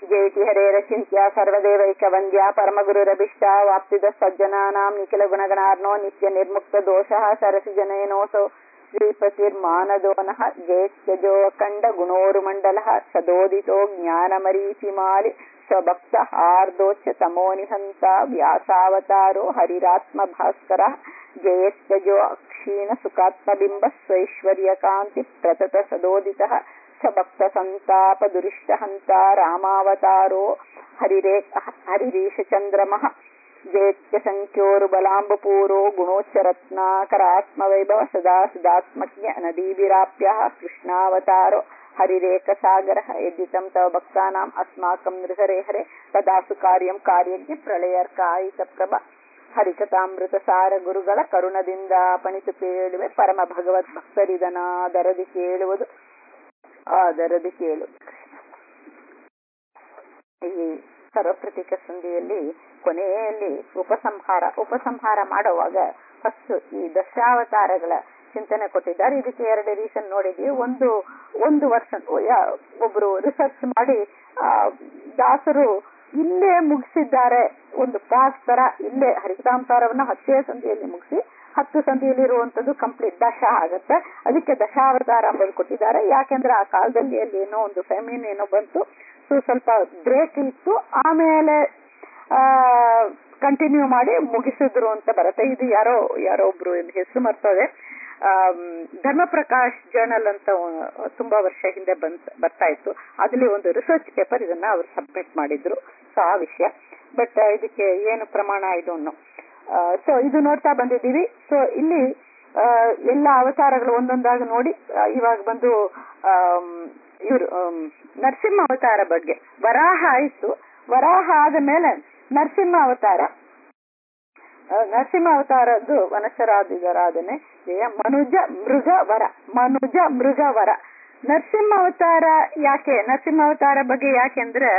ಜಯತಿ ಹರೇರಚಿಂತ್ಯ ಸರ್ವದೇವೈಕ ವಂದ್ಯ ಪರಮಗುರುರಭಿಷ್ಟ ವಾಪ್ತಿದ ಸಜ್ಜನಾನಾಂ ನಿಖಿಲ ಗುಣಗಣಾರ್ನೋ ನಿತ್ಯ ನಿರ್ಮುಕ್ತ ದೋಷಃ ಸರಸಿ ಜನಯನೋಸೌ ಶ್ರೀಪತಿರ್ಮಾನದೋನಃ ಜಯತ್ಯಜೋ ಅಖಂಡ ಗುಣೋರುಮಂಡಲಃ ಸದೋದಿತೋ ಜ್ಞಾನಮರೀಚಿಮಾಲಿ ಸ್ವಭಕ್ತ ಹಾರ್ದೋಚ್ಚ ತಮೋನಿಹಂತ ವ್ಯಾಸಾವತಾರೋ ಹರಿರಾತ್ಮ ಭಾಸ್ಕರ ಜಯತ್ಯಜೋ ಅಕ್ಷೀಣ ಸುಖಾತ್ಮಬಿಂಬ ಸ್ವೈಶ್ವರ್ಯ ಕಾಂತಿ ಪ್ರತತ ಸದೋದಿತಃ ಸಭಕ್ತ ಸಂತಾಪ ದುರಿಷ್ಟ ಹಂತ ರಾಮಾವತಾರೋ ಹರಿರೇ ಹರಿರೀಶ ಚಂದ್ರಮಃ ಜೇತ್ಯ ಸಂಖ್ಯೋರು ಬಲಾಂಬಪೂರೋ ಗುಣೋಚ್ಚರತ್ನಾಕರಾತ್ಮವೈಭವ ಸದಾ ಸದಾತ್ಮಜ್ಞ ನದೀವಿರಾಪ್ಯ ಕೃಷ್ಣಾವತಾರೋ ಹರಿರೇಕ ಸಾಗರ ಯದ್ದಿತಂ ತವ ಭಕ್ತಾನಾಂ ಅಸ್ಮಾಕಂ ನೃಹರೆ ಹರೆ ತದಾಸು ಕಾರ್ಯಂ ಕಾರ್ಯಜ್ಞ ಪ್ರಳಯರ್ಕಾಯಿತ ಪ್ರಭ ಹರಿಕಥಾಮೃತ ಸಾರ ಗುರುಗಳ ಕರುಣದಿಂದ ಪಣಿತು ಕೇಳುವೆ ಪರಮ ಭಗವದ್ ಭಕ್ತರಿದನಾದರದಿ ಕೇಳುವುದು ಆದರದಿ ಕೇಳು ಈ ಸರ್ವಪ್ರತಿಕ ಸಂಧಿಯಲ್ಲಿ ಕೊನೆಯಲ್ಲಿ ಉಪಸಂಹಾರ ಉಪಸಂಹಾರ ಮಾಡುವಾಗ ಫಸ್ಟ್ ಈ ದಶಾವತಾರಗಳ ಚಿಂತನೆ ಕೊಟ್ಟಿದ್ದಾರೆ ಇದಕ್ಕೆ ಎರಡು ರೀಸನ್ ನೋಡಿದ್ವಿ ಒಂದು ಒಂದು ವರ್ಷ ಒಬ್ರು ರಿಸರ್ಚ್ ಮಾಡಿ ಆ ದಾಸರು ಇಲ್ಲೇ ಮುಗಿಸಿದ್ದಾರೆ ಒಂದು ಪಾಸ್ ತರ ಇಲ್ಲೇ ಹರಿಕತಾಂಸಾರವನ್ನ ಹತ್ತೇ ಸಂಧಿಯಲ್ಲಿ ಮುಗಿಸಿ ಹತ್ತು ಸಂಧಿಯಲ್ಲಿ ಇರುವಂತದ್ದು ಕಂಪ್ಲೀಟ್ ದಶ ಆಗತ್ತೆ ಅದಕ್ಕೆ ದಶಾವತಾರ ಅಂಬುದು ಕೊಟ್ಟಿದ್ದಾರೆ ಯಾಕೆಂದ್ರೆ ಆ ಕಾಲದಲ್ಲಿ ಅಲ್ಲಿ ಏನೋ ಒಂದು ಫೆಮಿನ್ ಏನೋ ಬಂತು ಸೊ ಸ್ವಲ್ಪ ಬ್ರೇಕ್ ಇತ್ತು ಆಮೇಲೆ ಆ ಕಂಟಿನ್ಯೂ ಮಾಡಿ ಮುಗಿಸಿದ್ರು ಅಂತ ಬರುತ್ತೆ ಇದು ಯಾರೋ ಯಾರೋ ಒಬ್ರು ಹೆಸರು ಮರ್ತದೆ ಧರ್ಮ ಪ್ರಕಾಶ್ ಜರ್ನಲ್ ಅಂತ ತುಂಬಾ ವರ್ಷ ಹಿಂದೆ ಬಂದ್ ಬರ್ತಾ ಇತ್ತು ಅದ್ರಲ್ಲಿ ಒಂದು ರಿಸರ್ಚ್ ಪೇಪರ್ ಇದನ್ನ ಅವರು ಸಬ್ಮಿಟ್ ಮಾಡಿದ್ರು ಸೊ ಆ ವಿಷಯ ಬಟ್ ಇದಕ್ಕೆ ಏನು ಪ್ರಮಾಣ ಇದು ಅನ್ನೋ ಸೊ ಇದು ನೋಡ್ತಾ ಬಂದಿದ್ದೀವಿ ಸೊ ಇಲ್ಲಿ ಎಲ್ಲ ಅವತಾರಗಳು ಒಂದೊಂದಾಗಿ ನೋಡಿ ಇವಾಗ ಬಂದು ಇವರು ನರಸಿಂಹ ಅವತಾರ ಬಗ್ಗೆ ವರಾಹ ಆಯ್ತು ವರಾಹ ಆದ ಮೇಲೆ ನರಸಿಂಹ ಅವತಾರ ನರಸಿಂಹ ಅವತಾರದ್ದು ವನಶರಾದಿಗರಾಧನೆ ಮನುಜ ಮೃಗ ವರ ಮನುಜ ಮೃಗ ವರ ನರಸಿಂಹ ಅವತಾರ ಯಾಕೆ ನರಸಿಂಹ ಅವತಾರ ಬಗ್ಗೆ ಯಾಕೆಂದ್ರೆ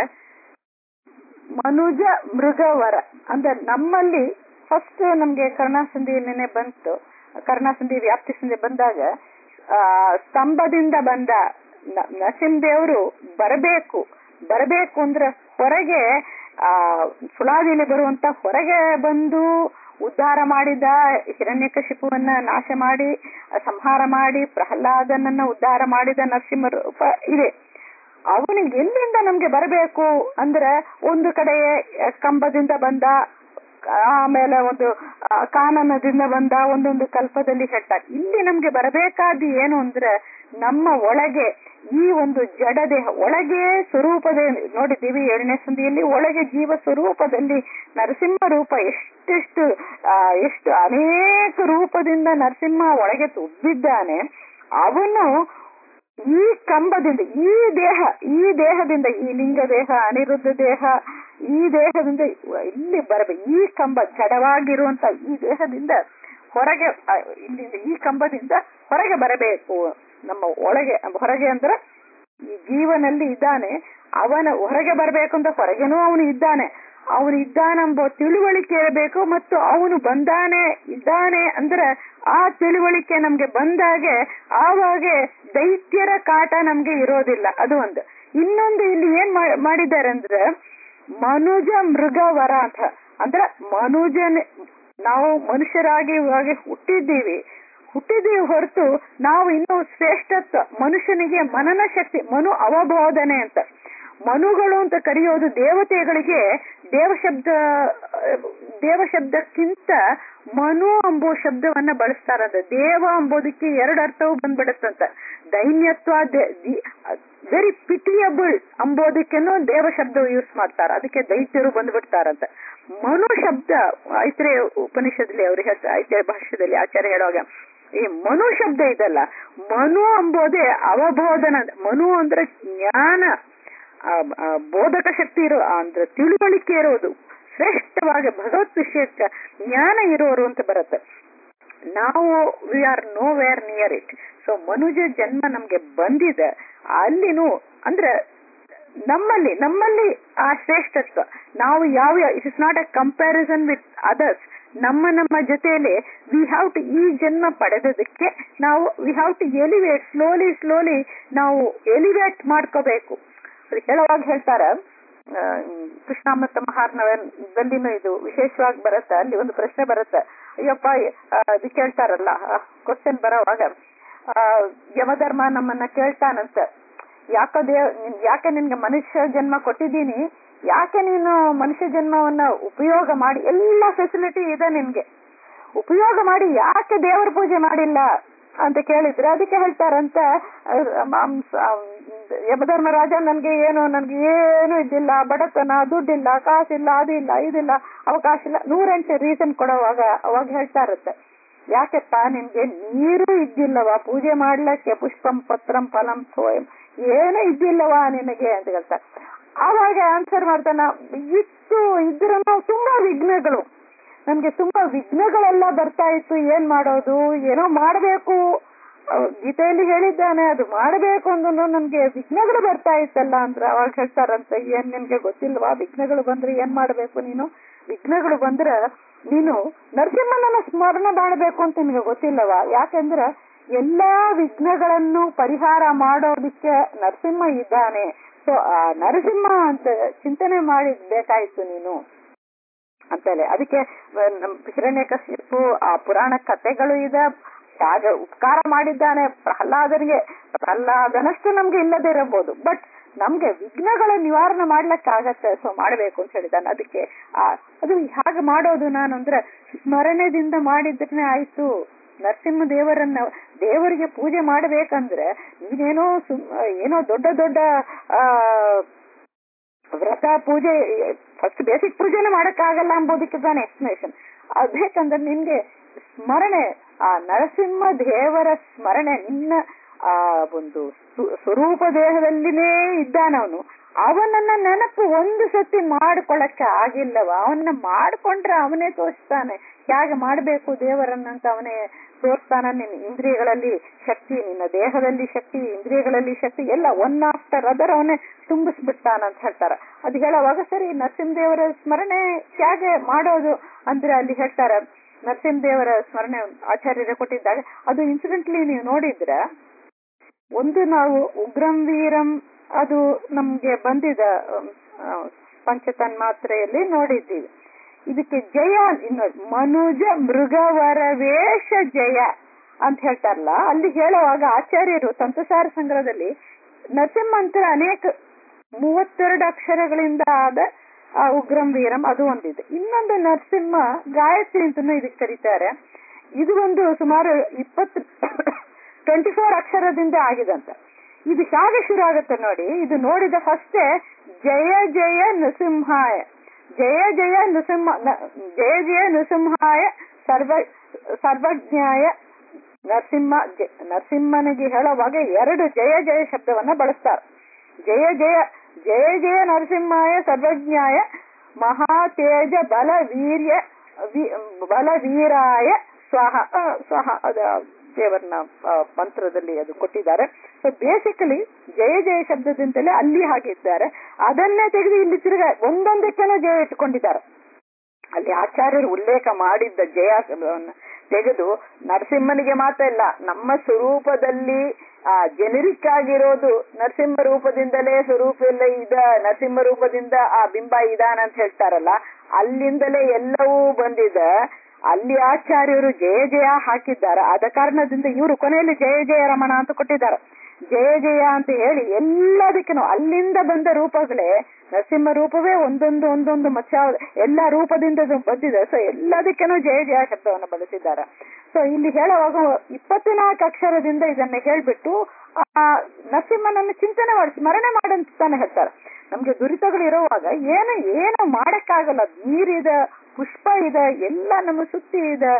ಮನುಜ ಮೃಗ ವರ ಅಂದ್ರೆ ನಮ್ಮಲ್ಲಿ ಫಸ್ಟ್ ನಮ್ಗೆ ಕರ್ಣಾಸಂಧಿಯಲ್ಲೇನೆ ಬಂತು ಕರ್ಣಾಸಂಧಿ ವ್ಯಾಪ್ತಿ ಸಂಧಿ ಬಂದಾಗ ಆ ಸ್ತಂಭದಿಂದ ಬಂದ ನರಸಿಂಹದೇವರು ಬರಬೇಕು ಬರಬೇಕು ಅಂದ್ರೆ ಹೊರಗೆ ಆ ಸುಳಾದಿಲಿ ಬರುವಂತ ಹೊರಗೆ ಬಂದು ಉದ್ಧಾರ ಮಾಡಿದ ಹಿರಣ್ಯಕಶಿಪುವನ್ನ ನಾಶ ಮಾಡಿ ಸಂಹಾರ ಮಾಡಿ ಪ್ರಹ್ಲಾದನನ್ನ ಉದ್ಧಾರ ಮಾಡಿದ ನರಸಿಂಹ ರೂಪ ಇದೆ ಅವನಿಗೆ ಎಲ್ಲಿಂದ ನಮ್ಗೆ ಬರಬೇಕು ಅಂದ್ರೆ ಒಂದು ಕಡೆ ಕಂಬದಿಂದ ಬಂದ ಆಮೇಲೆ ಒಂದು ಕಾನನದಿಂದ ಬಂದ ಒಂದೊಂದು ಕಲ್ಪದಲ್ಲಿ ಹೆಟ್ಟ ಇಲ್ಲಿ ನಮ್ಗೆ ಬರಬೇಕಾದ ಏನು ಅಂದ್ರೆ ನಮ್ಮ ಒಳಗೆ ಈ ಒಂದು ಜಡ ದೇಹ ಒಳಗೆ ಸ್ವರೂಪದ ನೋಡಿದ್ದೀವಿ ಏಳನೇ ಸಂಧಿಯಲ್ಲಿ ಒಳಗೆ ಜೀವ ಸ್ವರೂಪದಲ್ಲಿ ನರಸಿಂಹ ರೂಪ ಎಷ್ಟೆಷ್ಟು ಎಷ್ಟು ಅನೇಕ ರೂಪದಿಂದ ನರಸಿಂಹ ಒಳಗೆ ತುಂಬಿದ್ದಾನೆ ಅವನು ಈ ಕಂಬದಿಂದ ಈ ದೇಹ ಈ ದೇಹದಿಂದ ಈ ಲಿಂಗ ದೇಹ ಅನಿರುದ್ಧ ದೇಹ ಈ ದೇಹದಿಂದ ಇಲ್ಲಿ ಬರಬೇಕು ಈ ಕಂಬ ಜಡವಾಗಿರುವಂತ ಈ ದೇಹದಿಂದ ಹೊರಗೆ ಇಲ್ಲಿಂದ ಈ ಕಂಬದಿಂದ ಹೊರಗೆ ಬರಬೇಕು ನಮ್ಮ ಒಳಗೆ ಹೊರಗೆ ಅಂದ್ರೆ ಈ ಜೀವನಲ್ಲಿ ಇದ್ದಾನೆ ಅವನ ಹೊರಗೆ ಬರಬೇಕು ಅಂತ ಹೊರಗೆನೂ ಅವನು ಇದ್ದಾನೆ ಅವನು ಇದ್ದಾನೆಂಬ ತಿಳುವಳಿಕೆ ಇರಬೇಕು ಮತ್ತು ಅವನು ಬಂದಾನೆ ಇದ್ದಾನೆ ಅಂದ್ರೆ ಆ ತಿಳುವಳಿಕೆ ನಮ್ಗೆ ಬಂದಾಗೆ ಆವಾಗೆ ದೈತ್ಯರ ಕಾಟ ನಮ್ಗೆ ಇರೋದಿಲ್ಲ ಅದು ಒಂದು ಇನ್ನೊಂದು ಇಲ್ಲಿ ಏನ್ ಮಾಡಿದ್ದಾರೆ ಅಂದ್ರೆ ಮನುಜ ಮೃಗ ವರ ಅಂತ ಅಂದ್ರೆ ಮನುಜನ ನಾವು ಮನುಷ್ಯರಾಗಿ ಇವಾಗ ಹುಟ್ಟಿದ್ದೀವಿ ಹುಟ್ಟಿದೀವಿ ಹೊರತು ನಾವು ಇನ್ನೂ ಶ್ರೇಷ್ಠತ್ವ ಮನುಷ್ಯನಿಗೆ ಮನನ ಶಕ್ತಿ ಮನು ಅವಬೋಧನೆ ಅಂತ ಮನುಗಳು ಅಂತ ಕರೆಯೋದು ದೇವತೆಗಳಿಗೆ ದೇವಶಬ್ದ ದೇವಶಬ್ದಕ್ಕಿಂತ ಮನು ಅಂಬೋ ಶಬ್ದವನ್ನ ಬಳಸ್ತಾರಂತ ದೇವ ಅಂಬೋದಕ್ಕೆ ಎರಡು ಅರ್ಥವು ಬಂದ್ಬಿಡತ್ತಂತ ದೈನ್ಯತ್ವ ವೆರಿ ಪಿಟಿಯಬಲ್ ಅಂಬೋದಕ್ಕೇನು ದೇವ ಶಬ್ದ ಯೂಸ್ ಮಾಡ್ತಾರ ಅದಕ್ಕೆ ದೈತ್ಯರು ಬಂದ್ಬಿಡ್ತಾರಂತ ಮನು ಶಬ್ದ ಐತ್ರೆ ಉಪನಿಷದಲ್ಲಿ ಅವ್ರು ಹೇಳ್ತಾರೆ ಐತ್ರೆ ಭಾಷ್ಯದಲ್ಲಿ ಆಚಾರ್ಯ ಹೇಳುವಾಗ ಈ ಮನು ಶಬ್ದ ಇದಲ್ಲ ಮನು ಅಂಬೋದೇ ಅವಬೋಧನ ಮನು ಅಂದ್ರೆ ಜ್ಞಾನ ಬೋಧಕ ಶಕ್ತಿ ಇರೋ ಅಂದ್ರೆ ತಿಳುವಳಿಕೆ ಇರೋದು ಶ್ರೇಷ್ಠವಾಗಿ ಭಗವತ್ ವಿಷಯಕ್ಕೆ ಜ್ಞಾನ ಇರೋರು ಅಂತ ಬರುತ್ತೆ ನಾವು we are nowhere near it so ಮನುಜ ಜನ್ಮ ನಮ್ಗೆ ಬಂದಿದೆ ಅಲ್ಲಿನೂ ಅಂದ್ರೆ ನಮ್ಮಲ್ಲಿ ನಮ್ಮಲ್ಲಿ ಆ ಶ್ರೇಷ್ಠತ್ವ ನಾವು ಯಾವ it is not a comparison with others ನಮ್ಮ ನಮ್ಮ ಜೊತೆಯಲ್ಲಿ ವಿ ಹ್ಯಾವ್ ಟು ಈ ಜನ್ಮ ಪಡೆದದಕ್ಕೆ ನಾವು we have to elevate slowly slowly ನಾವು ಎಲಿವೇಟ್ ಮಾಡ್ಕೋಬೇಕು ಹೇಳುವಾಗ ಹೇಳ್ತಾರ ಆ, ಕೃಷ್ಣಾಮೃತ ಮಹಾರ್ಣವದಲ್ಲಿನೂ ಇದು ವಿಶೇಷವಾಗಿ ಬರುತ್ತೆ ಅಲ್ಲಿ ಒಂದು ಪ್ರಶ್ನೆ ಬರುತ್ತೆ ಅಯ್ಯಪ್ಪ ಆ, ಇದು ಕೇಳ್ತಾರಲ್ಲ ಕ್ವಶನ್ ಬರೋವಾಗ ಆ, ಯಮಧರ್ಮ ನಮ್ಮನ್ನ ಕೇಳ್ತಾನಂತ ಯಾಕೋ ದೇವ್ ನಿನ್- ಯಾಕೆ ನಿನ್ಗೆ ಮನುಷ್ಯ ಜನ್ಮ ಕೊಟ್ಟಿದ್ದೀನಿ ಯಾಕೆ ನೀನು ಮನುಷ್ಯ ಜನ್ಮವನ್ನ ಉಪಯೋಗ ಮಾಡಿ ಎಲ್ಲ ಫೆಸಿಲಿಟಿ ಇದೆ ನಿನ್ಗೆ ಉಪಯೋಗ ಮಾಡಿ ಯಾಕೆ ದೇವರ ಪೂಜೆ ಮಾಡಿಲ್ಲ ಅಂತ ಕೇಳಿದ್ರೆ ಅದಕ್ಕೆ ಹೇಳ್ತಾರಂತ ಅಹ್, ಮಾಂಸ ಯಮಧರ್ಮರಾಜ ನನ್ಗೆ ಏನು ನನ್ಗೆ ಏನು ಇದ್ದಿಲ್ಲ ಬಡತನ ದುಡ್ಡಿಲ್ಲ ಕಾಸಿಲ್ಲ ಅದಿಲ್ಲ ಇದಿಲ್ಲ ಅವಕಾಶ ಇಲ್ಲ ನೂರೆಂಟು ರೀಸನ್ ಕೊಡುವಾಗ ಅವಾಗ ಹೇಳ್ತಾರತ್ತೆ ಯಾಕೆಪ್ಪ ನಿನ್ಗೆ ನೀರು ಇದ್ದಿಲ್ಲವಾ ಪೂಜೆ ಮಾಡ್ಲಿಕ್ಕೆ ಪುಷ್ಪಂ ಪತ್ರಂ ಫಲಂ ಸೋಯಂ ಏನೂ ಇದ್ದಿಲ್ಲವಾ ನಿನಗೆ ಅಂತ ಹೇಳ್ತಾರೆ ಆವಾಗ ಆನ್ಸರ್ ಮಾಡ್ತಾನ ಇತ್ತು ಇದ್ರ ತುಂಬಾ ವಿಘ್ನಗಳು ನನ್ಗೆ ತುಂಬಾ ವಿಘ್ನಗಳೆಲ್ಲ ಬರ್ತಾ ಇತ್ತು ಏನ್ ಮಾಡೋದು ಏನೋ ಮಾಡಬೇಕು ಗೀತೆಯಲ್ಲಿ ಹೇಳಿದ್ದಾನೆ ಅದು ಮಾಡಬೇಕು ಅಂದ್ರೂ ನನ್ಗೆ ವಿಘ್ನಗಳು ಬರ್ತಾ ಇತ್ತಲ್ಲ ಅಂದ್ರೆ ಅವಾಗ ಹೇಳ್ತಾರಂತೆ ಏನ್ ನಿನ್ಗೆ ಗೊತ್ತಿಲ್ವಾ ವಿಘ್ನಗಳು ಬಂದ್ರೆ ಏನ್ ಮಾಡ್ಬೇಕು ನೀನು ವಿಘ್ನಗಳು ಬಂದ್ರೆ ನೀನು ನರಸಿಂಹನನ್ನ ಸ್ಮರಣೆ ಮಾಡಬೇಕು ಅಂತ ನಿನ್ಗೆ ಗೊತ್ತಿಲ್ಲವಾ ಯಾಕಂದ್ರೆ ಎಲ್ಲಾ ವಿಘ್ನಗಳನ್ನು ಪರಿಹಾರ ಮಾಡೋದಕ್ಕೆ ನರಸಿಂಹ ಇದ್ದಾನೆ ಸೊ ಆ ನರಸಿಂಹ ಅಂತ ಚಿಂತನೆ ಮಾಡಿದ್ಬೇಕಾಯ್ತು ನೀನು ಅಂತೇಳಿ ಅದಕ್ಕೆ ಹಿರಣ್ಯಕಶಿಪು ಆ ಪುರಾಣ ಕಥೆಗಳು ಇದೆ ಹಾಗೆ ಉಪಕಾರ ಮಾಡಿದ್ದಾನೆ ಪ್ರಹ್ಲಾದನಿಗೆ ಪ್ರಹ್ಲಾದನಷ್ಟು ನಮ್ಗೆ ಇಲ್ಲದೆ ಇರಬಹುದು ಬಟ್ ನಮ್ಗೆ ವಿಘ್ನಗಳ ನಿವಾರಣೆ ಮಾಡ್ಲಿಕ್ಕಾಗತ್ತೆ ಸೊ ಮಾಡ್ಬೇಕು ಅಂತ ಹೇಳಿದ್ದಾನೆ ಅದಕ್ಕೆ ಆ ಅದು ಹಾಗೆ ಮಾಡೋದು ನಾನು ಅಂದ್ರೆ ಸ್ಮರಣೆದಿಂದ ಮಾಡಿದ್ರೆ ಆಯ್ತು ನರಸಿಂಹ ದೇವರನ್ನ ದೇವರಿಗೆ ಪೂಜೆ ಮಾಡ್ಬೇಕಂದ್ರೆ ನೀನೇನೋ ಸುಮ್ ಏನೋ ದೊಡ್ಡ ದೊಡ್ಡ ಆ ವ್ರತ ಪೂಜೆ ಫಸ್ಟ್ ಬೇಸಿಕ್ ಪೂಜೆನೇ ಮಾಡಕ್ಕಾಗಲ್ಲ ಅಂಬೋದಕ್ಕೆ ತಾನೆ ಎಕ್ಸ್ಪ್ಲನೇಷನ್ ಬೇಕಂದ್ರೆ ನಿನ್ಗೆ ಸ್ಮರಣೆ ಆ ನರಸಿಂಹ ದೇವರ ಸ್ಮರಣೆ ನಿನ್ನ ಆ ಒಂದು ಸು- ಸ್ವರೂಪ ದೇಹದಲ್ಲಿನೇ ಇದ್ದಾನವನು ಅವನನ್ನ ನೆನಪು ಒಂದು ಸತಿ ಮಾಡ್ಕೊಳಕ್ಕೆ ಆಗಿಲ್ಲವ ಅವನ್ನ ಮಾಡ್ಕೊಂಡ್ರೆ ಅವನೇ ತೋರಿಸ್ತಾನೆ ಹೇಗೆ ಮಾಡ್ಬೇಕು ದೇವರನ್ನಂತ ಅವನೇ ತೋರಿಸ್ತಾನ ನಿನ್ನ ಇಂದ್ರಿಯಗಳಲ್ಲಿ ಶಕ್ತಿ ನಿನ್ನ ದೇಹದಲ್ಲಿ ಶಕ್ತಿ ಇಂದ್ರಿಯಗಳಲ್ಲಿ ಶಕ್ತಿ ಎಲ್ಲ ಒನ್ ಆಫ್ಟರ್ ಅದರ್ ಅವನೇ ತುಂಬಿಸ್ಬಿಡ್ತಾನ ಅಂತ ಹೇಳ್ತಾರ ಅದು ಹೇಳುವಾಗ ಸರಿ ನರಸಿಂಹದೇವರ ಸ್ಮರಣೆ ಹೇಗೆ ಮಾಡೋದು ಅಂದ್ರೆ ಅಲ್ಲಿ ಹೇಳ್ತಾರ ನರಸಿಂಹದೇವರ ಸ್ಮರಣೆ ಆಚಾರ್ಯರ ಕೊಟ್ಟಿದ್ದಾಗ ಅದು ಇನ್ಸಿಡೆಂಟ್ಲಿ ನೀವು ನೋಡಿದ್ರ ಒಂದು ನಾವು ಉಗ್ರಂ ವೀರಂ ಅದು ನಮ್ಗೆ ಬಂದಿದ ಪಂಚತನ್ಮಾತ್ರೆಯಲ್ಲಿ ನೋಡಿದ್ದೀವಿ ಇದಕ್ಕೆ ಜಯ ಇನ್ನು ಮನುಜ ಮೃಗವರ ವೇಷ ಜಯ ಅಂತ ಹೇಳ್ತಾರಲ್ಲ ಅಲ್ಲಿ ಹೇಳುವಾಗ ಆಚಾರ್ಯರು ಸಂತಸಾರ ಸಂಗ್ರಹದಲ್ಲಿ ನರಸಿಂಹಂತರ ಅನೇಕ ಮೂವತ್ತೆರಡು ಅಕ್ಷರಗಳಿಂದ ಆದ ಆ ಉಗ್ರಂ ವೀರಂ ಅದು ಒಂದಿದೆ ಇನ್ನೊಂದು ನರಸಿಂಹ ಗಾಯತ್ರಿ ಅಂತನೂ ಇದಕ್ಕೆ ಕರೀತಾರೆ ಇದು ಒಂದು ಸುಮಾರು ಇಪ್ಪತ್ತು ಟ್ವೆಂಟಿ ಫೋರ್ ಅಕ್ಷರದಿಂದ ಆಗಿದಂತ ಇದು ಹೇಗೆ ಶುರು ಆಗುತ್ತೆ ನೋಡಿ ಇದು ನೋಡಿದ ಫಸ್ಟೇ ಜಯ ಜಯ ನೃಸಿಂಹಾಯ ಜಯ ಜಯ ನೃಸಿಂಹ ನ- ಜಯ ಜಯ ನೃಸಿಂಹಾಯ ಸರ್ವ ಸರ್ವಜ್ಞಾಯ ನರಸಿಂಹ ಜ- ನರಸಿಂಹನಿಗೆ ಹೇಳುವಾಗ ಎರಡು ಜಯ ಜಯ ಶಬ್ದವನ್ನ ಬಳಸ್ತಾರೆ ಜಯ ಜಯ ಜಯ ಜಯ ನರಸಿಂಹಾಯ ಸರ್ವಜ್ಞಾಯ ಮಹಾತೇಜ ಬಲ ವೀರ್ಯ ವಿ- ಬಲ ವೀರಾಯ ಸ್ವಾಹ ಆ, ಸ್ವಾಹ ಅದ ದೇವರನ್ನ ಆ, ಮಂತ್ರದಲ್ಲಿ ಅದು ಕೊಟ್ಟಿದ್ದಾರೆ ಸೊ ಬೇಸಿಕಲಿ ಜಯ ಜಯ ಶಬ್ದದಿಂದಲೇ ಅಲ್ಲಿ ಹಾಕಿದ್ದಾರೆ ಅದನ್ನೇ ತೆಗೆದು ಇಲ್ಲಿ ತಿರುಗ ಒಂದೊಂದಕ್ಕೆನೂ ಜಯ ಇಟ್ಕೊಂಡಿದ್ದಾರೆ ಅಲ್ಲಿ ಆಚಾರ್ಯರು ಉಲ್ಲೇಖ ಮಾಡಿದ್ದ ಜಯ ಶಬ್ದವನ್ನ ತೆಗೆದು ನರಸಿಂಹನಿಗೆ ಮಾತ್ರ ಇಲ್ಲ ನಮ್ಮ ಸ್ವರೂಪದಲ್ಲಿ ಆ ಜೆನರಿಕ್ ಆಗಿರೋದು ನರಸಿಂಹ ರೂಪದಿಂದಲೇ ಸ್ವರೂಪ ಎಲ್ಲ ಇದ ನರಸಿಂಹ ರೂಪದಿಂದ ಆ ಬಿಂಬ ಇದಾನ ಅಂತ ಹೇಳ್ತಾರಲ್ಲ ಅಲ್ಲಿಂದಲೇ ಎಲ್ಲವೂ ಬಂದಿದೆ ಅಲ್ಲಿ ಆಚಾರ್ಯರು ಜಯ ಜಯ ಹಾಕಿದ್ದಾರೆ ಆದ ಕಾರಣದಿಂದ ಇವರು ಕೊನೆಯಲ್ಲಿ ಜಯ ಜಯ ರಮಣ ಅಂತ ಕೊಟ್ಟಿದ್ದಾರೆ ಜಯ ಜಯ ಅಂತ ಹೇಳಿ ಎಲ್ಲದಕ್ಕೂ ಅಲ್ಲಿಂದ ಬಂದ ರೂಪಗಳೇ ನರಸಿಂಹ ರೂಪವೇ ಒಂದೊಂದು ಒಂದೊಂದು ಮತ್ಸ್ಯ ಎಲ್ಲ ರೂಪದಿಂದ ಅದು ಬಂದಿದೆ ಸೊ ಎಲ್ಲದಕ್ಕೂ ಜಯ ಜಯ ಶಬ್ದವನ್ನು ಬಳಸಿದ್ದಾರೆ ಸೊ ಇಲ್ಲಿ ಹೇಳುವಾಗ ಇಪ್ಪತ್ನಾಲ್ಕು ಅಕ್ಷರದಿಂದ ಇದನ್ನ ಹೇಳ್ಬಿಟ್ಟು ಆ ನರಸಿಂಹನನ್ನು ಚಿಂತನೆ ಮಾಡಿ ಸ್ಮರಣೆ ಮಾಡಂತ ತಾನೆ ಹೇಳ್ತಾರೆ ನಮ್ಗೆ ದುರಿತಗಳು ಇರುವಾಗ ಏನು ಏನು ಮಾಡಕ್ಕಾಗಲ್ಲ ನೀರಿದೆ ಪುಷ್ಪ ಇದೆ ಎಲ್ಲ ನಮ್ಮ ಸುತ್ತಿ ಇದೆ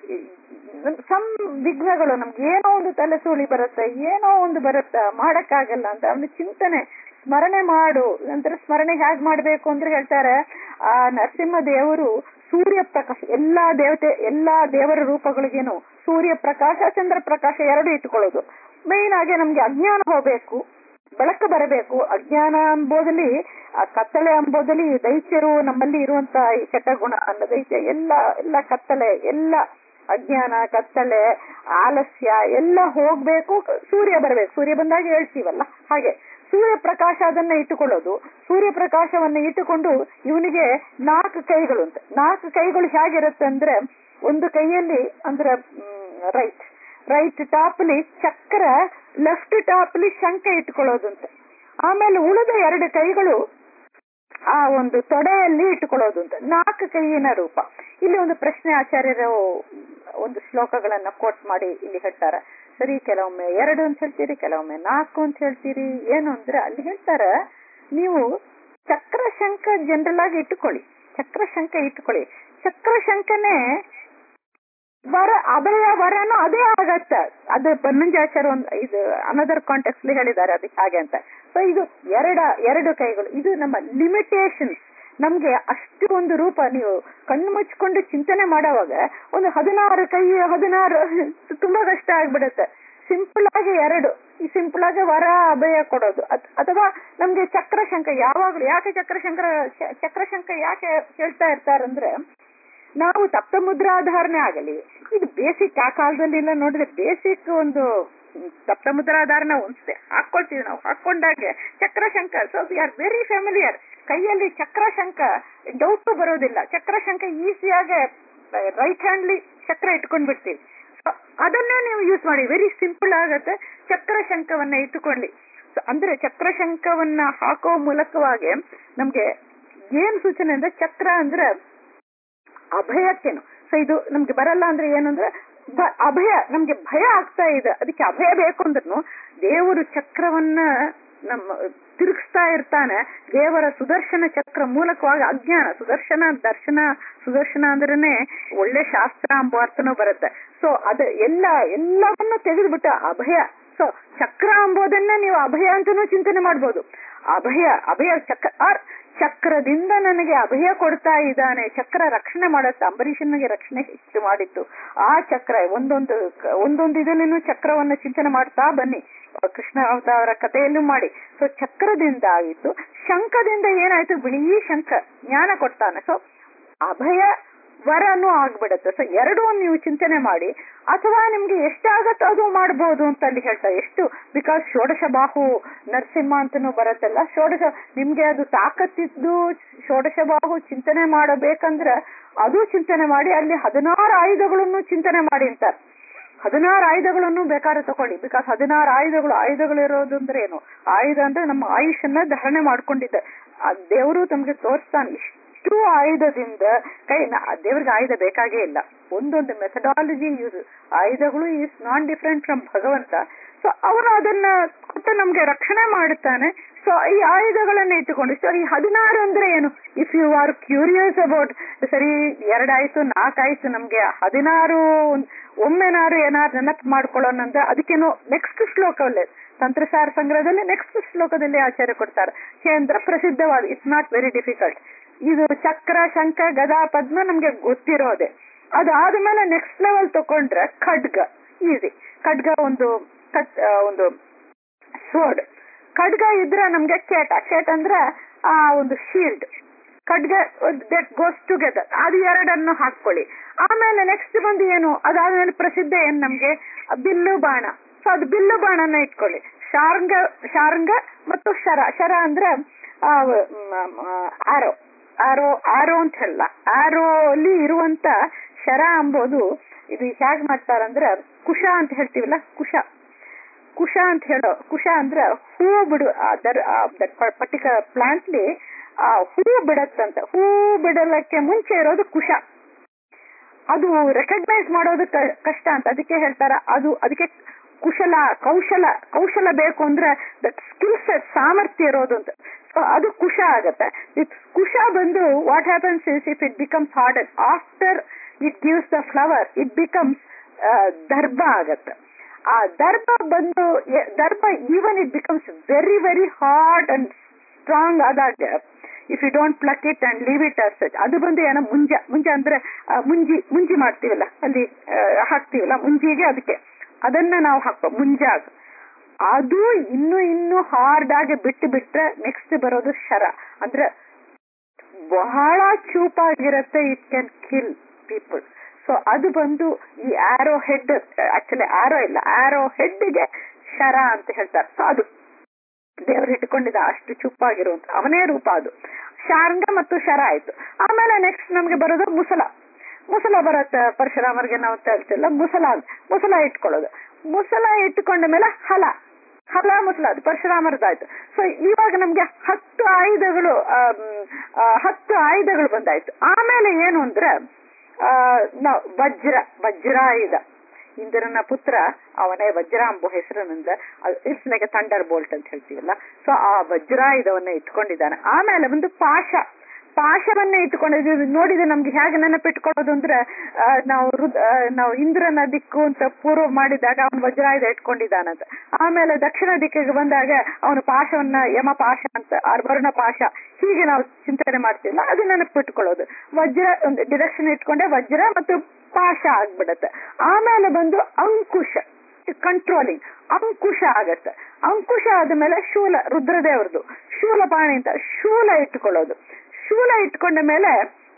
ಸಮ್ ವಿಘ್ನಗಳು ನಮ್ಗೆ ಏನೋ ಒಂದು ತಲೆ ಸುಳಿ ಬರುತ್ತೆ ಏನೋ ಒಂದು ಬರುತ್ತೆ ಮಾಡಕ್ಕಾಗಲ್ಲ ಅಂತ ಅವನ ಚಿಂತನೆ ಸ್ಮರಣೆ ಮಾಡು ನಂತರ ಸ್ಮರಣೆ ಹೇಗ್ ಮಾಡ್ಬೇಕು ಅಂದ್ರೆ ಹೇಳ್ತಾರೆ ಆ ನರಸಿಂಹ ದೇವರು ಸೂರ್ಯ ಪ್ರಕಾಶ ಎಲ್ಲಾ ದೇವತೆ ಎಲ್ಲಾ ದೇವರ ರೂಪಗಳಿಗೇನು ಸೂರ್ಯ ಪ್ರಕಾಶ ಚಂದ್ರ ಪ್ರಕಾಶ ಎರಡು ಇಟ್ಕೊಳ್ಳೋದು ಮೇನ್ ಆಗಿ ನಮ್ಗೆ ಅಜ್ಞಾನ ಹೋಗ್ಬೇಕು ಬೆಳಕು ಬರಬೇಕು ಅಜ್ಞಾನ ಎಂಬುದಲ್ಲಿ ಆ ಕತ್ತಲೆ ಎಂಬುದಲ್ಲಿ ದೈತ್ಯರು ನಮ್ಮಲ್ಲಿ ಇರುವಂತ ಈ ಚಟಗುಣ ಅನ್ನೋ ದೈತ್ಯ ಎಲ್ಲ ಎಲ್ಲ ಕತ್ತಲೆ ಎಲ್ಲ ಅಜ್ಞಾನ ಕತ್ತಲೆ ಆಲಸ್ಯ ಎಲ್ಲ ಹೋಗ್ಬೇಕು ಸೂರ್ಯ ಬರಬೇಕು ಸೂರ್ಯ ಬಂದಾಗ ಹೇಳ್ತೀವಲ್ಲ ಹಾಗೆ ಸೂರ್ಯಪ್ರಕಾಶ ಅದನ್ನ ಇಟ್ಟುಕೊಳ್ಳೋದು ಸೂರ್ಯಪ್ರಕಾಶವನ್ನ ಇಟ್ಟುಕೊಂಡು ಇವನಿಗೆ ನಾಲ್ಕು ಕೈಗಳು ಅಂತ ನಾಲ್ಕು ಕೈಗಳು ಹೇಗಿರುತ್ತೆ ಅಂದ್ರೆ ಒಂದು ಕೈಯಲ್ಲಿ ಅಂದ್ರೆ ರೈಟ್ ರೈಟ್ ಟಾಪ್ಲಿ ಚಕ್ರ ಲೆಫ್ಟ್ ಟಾಪ್ಲಿ ಶಂಖ ಇಟ್ಕೊಳ್ಳೋದು ಅಂತ ಆಮೇಲೆ ಉಳಿದ ಎರಡು ಕೈಗಳು ಆ ಒಂದು ತೊಡೆಯಲ್ಲಿ ಇಟ್ಟುಕೊಳ್ಳೋದು ಅಂತ ನಾಲ್ಕು ಕೈಯಿನ ರೂಪ ಇಲ್ಲಿ ಒಂದು ಪ್ರಶ್ನೆ ಆಚಾರ್ಯರು ಒಂದು ಶ್ಲೋಕಗಳನ್ನ ಕೋಟ್ ಮಾಡಿ ಇಲ್ಲಿ ಹೇಳ್ತಾರೆ ಸರಿ ಕೆಲವೊಮ್ಮೆ ಎರಡು ಅಂತ ಹೇಳ್ತೀರಿ ಕೆಲವೊಮ್ಮೆ ನಾಲ್ಕು ಅಂತ ಹೇಳ್ತೀರಿ ಏನು ಅಂದ್ರೆ ಅಲ್ಲಿ ಹೇಳ್ತಾರ ನೀವು ಚಕ್ರ ಶಂಖ ಜನರಲ್ ಆಗಿ ಇಟ್ಟುಕೊಳ್ಳಿ ಚಕ್ರ ಶಂಖ ಇಟ್ಟುಕೊಳ್ಳಿ ಚಕ್ರ ಶಂಖನೇ ವರ ಅಭಯ ವರನು ಅದೇ ಆಗತ್ತ ಅದು ಬನ್ನಂಜಾಚಾರ ಒಂದು ಇದು ಅನದರ್ ಕಾಂಟೆಕ್ಸ್ ಹೇಳಿದ್ದಾರೆ ಅದಕ್ಕೆ ಹಾಗೆ ಅಂತ ಸೊ ಇದು ಎರಡ ಎರಡು ಕೈಗಳು ಇದು ನಮ್ಮ ಲಿಮಿಟೇಷನ್ಸ್ ನಮ್ಗೆ ಅಷ್ಟು ಒಂದು ರೂಪ ನೀವು ಕಣ್ಣು ಮುಚ್ಕೊಂಡು ಚಿಂತನೆ ಮಾಡೋವಾಗ ಒಂದು ಹದಿನಾರು ಕೈ ಹದಿನಾರು ತುಂಬಾ ಕಷ್ಟ ಆಗ್ಬಿಡುತ್ತೆ ಸಿಂಪಲ್ ಆಗಿ ಎರಡು ಈ ಸಿಂಪಲ್ ಆಗಿ ವರ ಅಭಯ ಕೊಡೋದು ಅತ್- ಅಥವಾ ನಮ್ಗೆ ಚಕ್ರಶಂಕ ಯಾವಾಗ್ಲೂ ಯಾಕೆ ಚಕ್ರಶಂಕರ ಚಕ್ರಶಂಕ ಯಾಕೆ ಹೇಳ್ತಾ ಇರ್ತಾರಂದ್ರೆ ನಾವು ತಪ್ತ ಮುದ್ರಾಧಾರಣೆ ಆಗಲಿ ಇದು ಬೇಸಿಕ್ ಆ ಕಾಲದಲ್ಲೆಲ್ಲ ನೋಡಿದ್ರೆ ಬೇಸಿಕ್ ಒಂದು ಸಪ್ತ ಮುದ್ರಾಧಾರಣ ಒಂದ್ಸೆ ಹಾಕೊಳ್ತೀವಿ ನಾವು ಹಾಕೊಂಡಾಗೆ ಚಕ್ರಶಂಕ so we are very familiar ಕೈಯಲ್ಲಿ ಚಕ್ರಶಂಕ ಡೌಟ್ ಬರೋದಿಲ್ಲ ಚಕ್ರಶಂಕ ಈಸಿಯಾಗಿ ರೈಟ್ ಹ್ಯಾಂಡ್ಲಿ ಚಕ್ರ ಇಟ್ಕೊಂಡ್ ಬಿಡ್ತೀವಿ So, ಅದನ್ನೇ ನೀವು ಯೂಸ್ ಮಾಡಿ ವೆರಿ ಸಿಂಪಲ್ ಆಗತ್ತೆ ಚಕ್ರಶಂಕವನ್ನ ಇಟ್ಟುಕೊಳ್ಳಿ So, ಅಂದ್ರೆ ಚಕ್ರಶಂಕವನ್ನ ಹಾಕೋ ಮೂಲಕವಾಗಿ ನಮ್ಗೆ ಏನ್ ಸೂಚನೆ ಅಂದ್ರೆ ಚಕ್ರ ಅಂದ್ರೆ ಅಭಯಕ್ಕೇನು ಸೊ ಇದು ನಮ್ಗೆ ಬರಲ್ಲ ಅಂದ್ರೆ ಏನಂದ್ರೆ ಭ- ಅಭಯ ನಮ್ಗೆ ಭಯ ಆಗ್ತಾ ಇದೆ ಅದಕ್ಕೆ ಅಭಯ ಬೇಕು ಅಂದ್ರೂ ದೇವರು ಚಕ್ರವನ್ನ ನಮ್ಮ ತಿರುಗಿಸ್ತಾ ಇರ್ತಾನೆ ದೇವರ ಸುದರ್ಶನ ಚಕ್ರ ಮೂಲಕವಾಗಿ ಅಜ್ಞಾನ ಸುದರ್ಶನ ದರ್ಶನ ಸುದರ್ಶನ ಅಂದ್ರೇನೆ ಒಳ್ಳೆ ಶಾಸ್ತ್ರ ಎಂಬ ಅರ್ಥನೂ ಬರುತ್ತೆ ಸೊ ಅದು ಎಲ್ಲ ಎಲ್ಲವನ್ನ ತೆಗೆದುಬಿಟ್ಟ ಅಭಯ ಸೊ ಚಕ್ರ ಎಂಬುದನ್ನ ನೀವು ಅಭಯ ಅಂತಾನೂ ಚಿಂತನೆ ಮಾಡ್ಬೋದು ಅಭಯ ಅಭಯ ಚಕ್ರ ಆರ್ ಚಕ್ರದಿಂದ ನನಗೆ ಅಭಯ ಕೊಡ್ತಾ ಇದ್ದಾನೆ ಚಕ್ರ ರಕ್ಷಣೆ ಮಾಡುತ್ತೆ ಅಂಬರೀಷನಿಗೆ ರಕ್ಷಣೆ ಹೆಚ್ಚು ಮಾಡಿತ್ತು ಆ ಚಕ್ರ ಒಂದೊಂದು ಒಂದೊಂದು ಇದರಲ್ಲೂ ಚಕ್ರವನ್ನ ಚಿಂತನೆ ಮಾಡ್ತಾ ಬನ್ನಿ ಕೃಷ್ಣ ಅವತಾರ ಕಥೆಯಲ್ಲೂ ಮಾಡಿ ಸೊ ಚಕ್ರದಿಂದ ಆಯಿತು ಶಂಖದಿಂದ ಏನಾಯ್ತು ಬಿಳಿ ಶಂಖ ಜ್ಞಾನ ಕೊಡ್ತಾನೆ ಸೊ ಅಭಯ ವರನು ಆಗ್ಬಿಡುತ್ತೆ ಸೊ ಎರಡೂ ನೀವು ಚಿಂತನೆ ಮಾಡಿ ಅಥವಾ ನಿಮ್ಗೆ ಎಷ್ಟಾಗತ್ತೋ ಅದು ಮಾಡಬಹುದು ಅಂತ ಅಲ್ಲಿ ಹೇಳ್ತಾರೆ ಎಷ್ಟು ಬಿಕಾಸ್ ಷೋಡಶ ಬಾಹು ನರಸಿಂಹ ಅಂತನೂ ಬರುತ್ತಲ್ಲ ಷೋಡಶ ನಿಮ್ಗೆ ಅದು ತಾಕತ್ತಿದ್ದು ಷೋಡಶ ಬಾಹು ಚಿಂತನೆ ಮಾಡಬೇಕಂದ್ರೆ ಅದು ಚಿಂತನೆ ಮಾಡಿ ಅಲ್ಲಿ ಹದಿನಾರು ಆಯುಧಗಳನ್ನು ಚಿಂತನೆ ಮಾಡಿ ಅಂತಾರೆ ಹದಿನಾರು ಆಯುಧಗಳನ್ನು ಬೇಕಾದ್ರೆ ತಕೊಳ್ಳಿ ಬಿಕಾಸ್ ಹದಿನಾರು ಆಯುಧಗಳು ಆಯುಧಗಳು ಇರೋದು ಅಂದ್ರೆ ಏನು ಆಯುಧ ಅಂದ್ರೆ ನಮ್ಮ ಆಯುಷನ್ನ ಧಾರಣೆ ಮಾಡ್ಕೊಂಡಿದ್ದೆ ಆ ದೇವರು ತಮ್ಗೆ ತೋರಿಸ್ತಾನೆ ಇಷ್ಟು ಆಯುಧದಿಂದ ಕೈ ನ- ದೇವ್ರಿಗೆ ಆಯುಧ ಬೇಕಾಗೇ ಇಲ್ಲ ಒಂದೊಂದು ಮೆಥಡಾಲಜಿ ಯೂಸ್ ಆಯುಧಗಳು ಈಸ್ ನಾನ್ ಡಿಫ್ರೆಂಟ್ ಫ್ರಮ್ ಭಗವಂತ ಸೊ ಅವನು ಅದನ್ನ ಕೊಟ್ಟು ನಮ್ಗೆ ರಕ್ಷಣೆ ಮಾಡುತ್ತಾನೆ ಸೊ ಈ ಆಯುಧಗಳನ್ನ ಇಟ್ಟುಕೊಂಡು ಸೊ ಈ ಹದಿನಾರು ಅಂದ್ರೆ ಏನು if you are curious about ಸರಿ ಎರಡಾಯ್ತು ನಾಲ್ಕಾಯ್ತು ನಮ್ಗೆ ಹದಿನಾರು ಒಮ್ಮೆನಾರು ಏನಾರು ನೆನಪು ಮಾಡ್ಕೊಳ್ಳೋಣ ಅಂತ ಅದಕ್ಕೇನು ನೆಕ್ಸ್ಟ್ ಶ್ಲೋಕವಲ್ಲೇ ತಂತ್ರಸಾರ ಸಂಗ್ರಹದಲ್ಲಿ ನೆಕ್ಸ್ಟ್ ಶ್ಲೋಕದಲ್ಲಿ ಆಚಾರ್ಯ ಕೊಡ್ತಾರೆ ಕೇಂದ್ರ ಪ್ರಸಿದ್ಧವಾದ ಇಟ್ಸ್ ನಾಟ್ ವೆರಿ ಡಿಫಿಕಲ್ಟ್ ಇದು ಚಕ್ರ ಶಂಖ ಗದಾ ಪದ್ಮ ನಮ್ಗೆ ಗೊತ್ತಿರೋದೆ ಅದಾದ್ಮೇಲೆ ನೆಕ್ಸ್ಟ್ ಲೆವೆಲ್ ತಕೊಂಡ್ರೆ ಖಡ್ಗ ಈಸಿ ಖಡ್ಗ ಒಂದು ಕಟ್ ಆ, ಒಂದು ಸ್ವರ್ಡ್ ಖಡ್ಗ ಇದ್ರೆ ನಮ್ಗೆ ಕೇಟ ಕೇಟ ಅಂದ್ರೆ ಆ ಒಂದು ಶೀಲ್ಡ್ ಖಡ್ಗ ದಟ್ ಗೋಸ್ ಟುಗೆದರ್ ಅದು ಎರಡನ್ನು ಹಾಕೊಳ್ಳಿ ಆಮೇಲೆ ನೆಕ್ಸ್ಟ್ ಬಂದು ಏನು ಅದಾದ್ಮೇಲೆ ಪ್ರಸಿದ್ಧ ಏನ್ ನಮ್ಗೆ ಬಿಲ್ಲು ಬಾಣ ಸೊ ಅದು ಬಿಲ್ಲು ಬಾಣನ ಇಟ್ಕೊಳ್ಳಿ ಶಾರ್ಂಗ ಶಾರ್ಂಗ ಮತ್ತು ಶರ ಶರ ಅಂದ್ರೆ ಆರೋ ಆರೋ ಆರೋ ಅಂತ ಹೇಳಲ್ಲ ಆರೋ ಅಲ್ಲಿ ಇರುವಂತ ಶರ ಎಂಬುದು ಇದು ಹೇಗ್ ಮಾಡ್ತಾರಂದ್ರೆ ಕುಶ ಅಂತ ಹೇಳ್ತೀವಲ್ಲ ಕುಶ ಕುಶ ಅಂತ ಹೇಳೋ ಕುಶ ಅಂದ್ರೆ ಹೂ ಬಿಡು ದರ್ ಪರ್ಟಿಕ್ಯುಲರ್ ಪ್ಲಾಂಟ್ಲಿ ಆ ಹೂ ಬಿಡತ್ತಂತ ಹೂ ಬಿಡಲಕ್ಕೆ ಮುಂಚೆ ಇರೋದು ಕುಶ ಅದು ರೆಕಗ್ನೈಸ್ ಮಾಡೋದು ಕ- ಕಷ್ಟ ಅಂತ ಅದಕ್ಕೆ ಹೇಳ್ತಾರ ಅದು ಅದಕ್ಕೆ ಕುಶಲ ಕೌಶಲ ಕೌಶಲ ಬೇಕು ಅಂದ್ರೆ ದಟ್ ಸ್ಕಿಲ್ ಸೆಟ್ ಸಾಮರ್ಥ್ಯ ಇರೋದು ಅಂತ ಸೊ ಅದು ಕುಶ ಆಗತ್ತೆ ಇಟ್ ಕುಶ ಬಂದು what happens is if it becomes hard after it gives the flower it becomes ದರ್ಭ ಆಗತ್ತೆ ಆ ದರ್ಭ ಬಂದು ಎ- ದರ್ಭ even it becomes very very hard and strong ಆದಾಗ if you don't pluck it and leave it as ಅದು ಬಂದು ಏನೋ ಮುಂಜ ಮುಂಜ ಅಂದ್ರೆ ಆ, ಮುಂಜಿ ಮುಂಜಿ ಮಾಡ್ತೀವಲ್ಲ ಅಲ್ಲಿ ಆ, ಹಾಕ್ತೀವಲ್ಲ ಮುಂಜಿಗೆ ಅದಕ್ಕೆ ಅದನ್ನ ನಾವು ಹಾಕೋ ಮುಂಜಾಗ ಅದು ಇನ್ನು ಇನ್ನು ಹಾರ್ಡ್ ಆಗಿ ಬಿಟ್ಟು ಬಿಟ್ರೆ ನೆಕ್ಸ್ಟ್ ಬರೋದು ಶರ ಅಂದ್ರೆ ಬಹಳ ಚೂಪಾಗಿರತ್ತೆ it can kill people so ಅದು ಬಂದು ಈ ಆರೋ ಹೆಡ್ ಆಕ್ಚುಲಿ ಆರೋ ಇಲ್ಲ ಆರೋ ಹೆಡ್ಗೆ ಶರ ಅಂತ ಹೇಳ್ತಾರೆ ಸೊ ಅದು ದೇವರು ಇಟ್ಕೊಂಡಿದ್ದ ಅಷ್ಟು ಚುಪ್ಪಾಗಿರುವಂತ ಅವನೇ ರೂಪ ಅದು ಶಾರ್ಂಗ ಮತ್ತು ಶರ ಆಯ್ತು ಆಮೇಲೆ ನೆಕ್ಸ್ಟ್ ನಮ್ಗೆ ಬರೋದು ಮುಸಲ ಮುಸಲ ಬರುತ್ತೆ ಪರಶುರಾಮರಿಗೆ ನಾವು ಹೇಳ್ತಿಲ್ಲ ಮುಸಲ ಮುಸಲ ಇಟ್ಕೊಳ್ಳೋದು ಮುಸಲ ಇಟ್ಟುಕೊಂಡ ಮೇಲೆ ಹಲ ಹಲ ಮುಸಲ ಅದು ಪರಶುರಾಮರದಾಯ್ತು ಸೊ ಇವಾಗ ನಮ್ಗೆ ಹತ್ತು ಆಯುಧಗಳು ಆಮ್, ಆ, ಹತ್ತು ಆಯುಧಗಳು ಬಂದಾಯ್ತು ಆಮೇಲೆ ಏನು ಅಂದ್ರೆ ಆ ನಾವು ವಜ್ರ ವಜ್ರಾಯುಧ ಇಂದ್ರನ ಪುತ್ರ ಅವನೇ ವಜ್ರ ಎಂಬ ಹೆಸರಿನಿಂದ ಇಟ್ಸ್ ಲೈಕ್ ಥಂಡರ್ ಬೋಲ್ಟ್ ಅಂತ ಹೇಳ್ತೀವಲ್ಲ ಸೊ ಆ ವಜ್ರಾಯುಧವನ್ನ ಇಟ್ಕೊಂಡಿದ್ದಾನೆ ಆಮೇಲೆ ಒಂದು ಪಾಶ ಪಾಶವನ್ನ ಇಟ್ಕೊಂಡಿದ್ವಿ ನೋಡಿದ್ರೆ ನಮ್ಗೆ ಹೇಗೆ ನೆನಪಿಟ್ಕೊಳ್ಳೋದು ಅಂದ್ರೆ ಆ, ನಾವು ರುದ್- ಆ, ನಾವು ಇಂದ್ರನ ದಿಕ್ಕು ಅಂತ ಪೂರ್ವ ಮಾಡಿದಾಗ ಅವನು ವಜ್ರಾಯುಧ ಇಟ್ಕೊಂಡಿದ್ದಾನಂತ ಆಮೇಲೆ ದಕ್ಷಿಣ ದಿಕ್ಕಿಗೆ ಬಂದಾಗ ಅವನು ಪಾಶವನ್ನ ಯಮ ಪಾಶ ಅಂತ ಆ ವರ್ಣ ಪಾಶ ಹೀಗೆ ನಾವು ಚಿಂತನೆ ಮಾಡ್ತೀವಲ್ಲ ಅದು ನೆನಪಿಟ್ಕೊಳ್ಳೋದು ವಜ್ರ ಒಂದು ಡಿರೆಕ್ಷನ್ ಇಟ್ಕೊಂಡೆ ವಜ್ರ ಮತ್ತು ಪಾಶ ಆಗ್ಬಿಡತ್ತೆ ಆಮೇಲೆ ಬಂದು ಅಂಕುಶ ಕಂಟ್ರೋಲಿಂಗ್ ಅಂಕುಶ ಆಗತ್ತೆ ಅಂಕುಶ ಆದ್ಮೇಲೆ ಶೂಲ ರುದ್ರದೇವ್ರದ್ದು ಶೂಲಪಾಣಿ ಅಂತ ಶೂಲ ಇಟ್ಕೊಳ್ಳೋದು ಶೂಲ ಇಟ್ಕೊಂಡ ಮೇಲೆ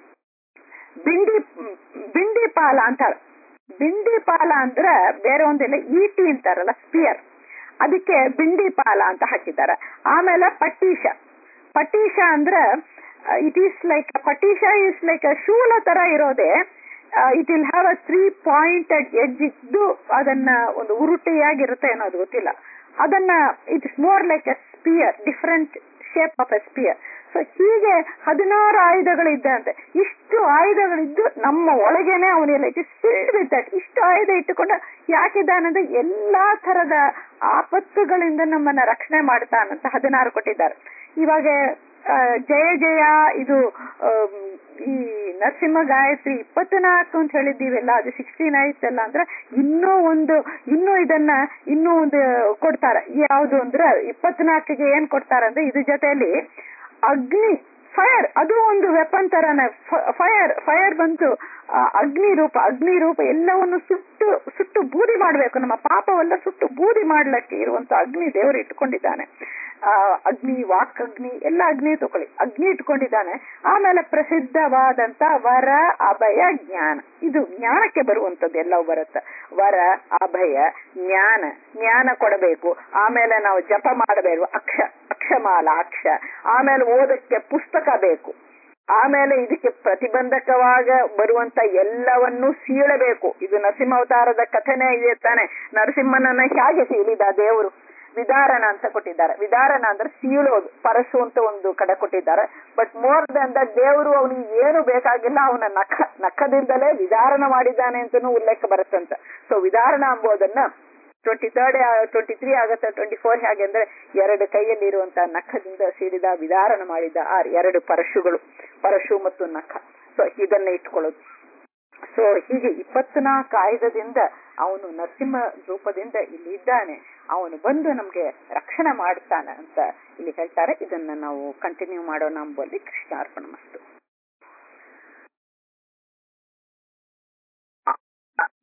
ಬಿಂಡಿ ಬಿಂಡಿ ಪಾಲ ಅಂತಾರೆ ಬಿಂಡಿ ಪಾಲ ಅಂದ್ರೆ ಬೇರೆ ಒಂದಿಲ್ಲ ಈಟಿ ಅಂತಾರಲ್ಲ ಸ್ಪಿಯರ್ ಅದಕ್ಕೆ ಬಿಂಡಿ ಪಾಲ ಅಂತ ಹಾಕಿದ್ದಾರೆ ಆಮೇಲೆ ಪಟ್ಟೀಶ ಪಟ್ಟೀಶ ಅಂದ್ರೆ ಇಟ್ ಈಸ್ ಲೈಕ್ ಪಟ್ಟೀಶ ಇಸ್ ಲೈಕ್ ಶೂಲ ತರ ಇರೋದೇ it will have a three pointed edge ಇದ್ದು ಅದನ್ನ ಒಂದು ಉರುಟಿಯಾಗಿರುತ್ತೆ ಅನ್ನೋದು ಗೊತ್ತಿಲ್ಲ ಅದನ್ನ it is more like a spear different shape of a spear so ಹೀಗೆ ಹದಿನಾರು ಆಯುಧಗಳು ಇದ್ದಂತೆ ಇಷ್ಟು ಆಯುಧಗಳಿದ್ದು ನಮ್ಮ ಒಳಗೇನೆ ಅವನಿಲ್ಲ it is filled with that ಇಷ್ಟು ಆಯುಧ ಇಟ್ಟುಕೊಂಡು ಯಾಕಿದ್ದಾನಂದ್ರೆ ಎಲ್ಲಾ ತರದ ಆಪತ್ತುಗಳಿಂದ ನಮ್ಮನ್ನ ರಕ್ಷಣೆ ಮಾಡ್ತಾನಂತ ಹದಿನಾರು ಕೊಟ್ಟಿದ್ದಾರೆ ಇವಾಗ ಆ, ಜಯ ಜಯ ಇದು ಆಮ್, ಈ ನರಸಿಂಹ ಗಾಯತ್ರಿ ಇಪ್ಪತ್ನಾಲ್ಕು ಅಂತ ಹೇಳಿದ್ದೀವಲ್ಲ ಅದು ಸಿಕ್ಸ್ಟೀನ್ ಆಯ್ತಲ್ಲ ಅಂದ್ರೆ ಇನ್ನೂ ಒಂದು ಇನ್ನೂ ಇದನ್ನ ಇನ್ನೂ ಒಂದು ಕೊಡ್ತಾರೆ ಯಾವುದು ಅಂದ್ರೆ ಇಪ್ಪತ್ನಾಲ್ಕಿಗೆ ಏನ್ ಕೊಡ್ತಾರೆ ಅಂದ್ರೆ ಇದ್ರ ಜೊತೆಯಲ್ಲಿ ಅಗ್ನಿ ಫೈರ್ ಅದು ಒಂದು ವೆಪನ್ ತರನೇ ಫೈರ್ ಫೈರ್ ಬಂತು ಆ, ಅಗ್ನಿ ರೂಪ ಅಗ್ನಿ ರೂಪ ಎಲ್ಲವನ್ನು ಸುಟ್ಟು ಸುಟ್ಟು ಬೂದಿ ಮಾಡಬೇಕು ನಮ್ಮ ಪಾಪವೆಲ್ಲ ಸುಟ್ಟು ಬೂದಿ ಮಾಡ್ಲಿಕ್ಕೆ ಇರುವಂತ ಅಗ್ನಿ ದೇವರು ಇಟ್ಕೊಂಡಿದ್ದಾನೆ ಆ ಅಗ್ನಿ ವಾಕ್ ಅಗ್ನಿ ಎಲ್ಲ ಅಗ್ನಿ ತಗೊಳ್ಳಿ ಅಗ್ನಿ ಇಟ್ಕೊಂಡಿದ್ದಾನೆ ಆಮೇಲೆ ಪ್ರಸಿದ್ಧವಾದಂತ ವರ ಅಭಯ ಜ್ಞಾನ ಇದು ಜ್ಞಾನಕ್ಕೆ ಬರುವಂತದ್ದು ಎಲ್ಲವೂ ಬರುತ್ತೆ ವರ ಅಭಯ ಜ್ಞಾನ ಜ್ಞಾನ ಕೊಡಬೇಕು ಆಮೇಲೆ ನಾವು ಜಪ ಮಾಡಬೇಕು ಅಕ್ಷ ಅಕ್ಷಮಾಲ ಅಕ್ಷ ಆಮೇಲೆ ಓದಕ್ಕೆ ಪುಸ್ತಕ ಬೇಕು ಆಮೇಲೆ ಇದಕ್ಕೆ ಪ್ರತಿಬಂಧಕವಾಗ ಬರುವಂತ ಎಲ್ಲವನ್ನೂ ಸೀಳಬೇಕು ಇದು ನರಸಿಂಹಾವತಾರದ ಕಥೆನೇ ಇದೆ ತಾನೆ ನರಸಿಂಹನನ್ನ ಹೇಗೆ ಸೀಳಿದ ದೇವರು ವಿದಾರಣ ಅಂತ ಕೊಟ್ಟಿದ್ದಾರೆ ವಿದಾರಣ ಅಂದ್ರೆ ಸೀಳೋದು ಪರಸು ಅಂತ ಒಂದು ಕಡೆ ಕೊಟ್ಟಿದ್ದಾರೆ ಬಟ್ ಮೋರ್ ದನ್ ದ ದೇವರು ಅವನಿಗೆ ಏನು ಬೇಕಾಗಿಲ್ಲ ಅವನ ನಖ ನಖದಿಂದಲೇ ವಿದಾರಣ ಮಾಡಿದ್ದಾನೆ ಅಂತನೂ ಉಲ್ಲೇಖ ಬರುತ್ತಂತ ಸೊ ವಿದಾರಣ ಎಂಬುದನ್ನ ಟ್ವೆಂಟಿ ತರ್ಡ್ ಟ್ವೆಂಟಿ ತ್ರೀ ಆಗತ್ತೆ ಟ್ವೆಂಟಿ ಫೋರ್ ಹೇಗೆ ಅಂದ್ರೆ ಎರಡು ಕೈಯಲ್ಲಿ ಇರುವಂತಹ ನಖದಿಂದ ಸೀಳಿದ ವಿದಾರಣ ಮಾಡಿದ ಆ ಎರಡು ಪರಶುಗಳು ಪರಶು ಮತ್ತು ನಖ ಸೊ ಇದನ್ನ ಇಟ್ಕೊಳ್ಳೋದು ಸೊ ಹೀಗೆ ಇಪ್ಪತ್ನಾಲ್ಕು ಆಯುಧದಿಂದ ಅವನು ನರಸಿಂಹ ರೂಪದಿಂದ ಇಲ್ಲಿ ಇದ್ದಾನೆ ಅವನು ಬಂದು ನಮ್ಗೆ ರಕ್ಷಣೆ ಮಾಡ್ತಾನೆ ಅಂತ ಇಲ್ಲಿ ಹೇಳ್ತಾರೆ ಇದನ್ನ ನಾವು ಕಂಟಿನ್ಯೂ ಮಾಡೋಣ ಎಂಬಲ್ಲಿ ಕೃಷ್ಣ ಅರ್ಪಣ ಮಸ್ತು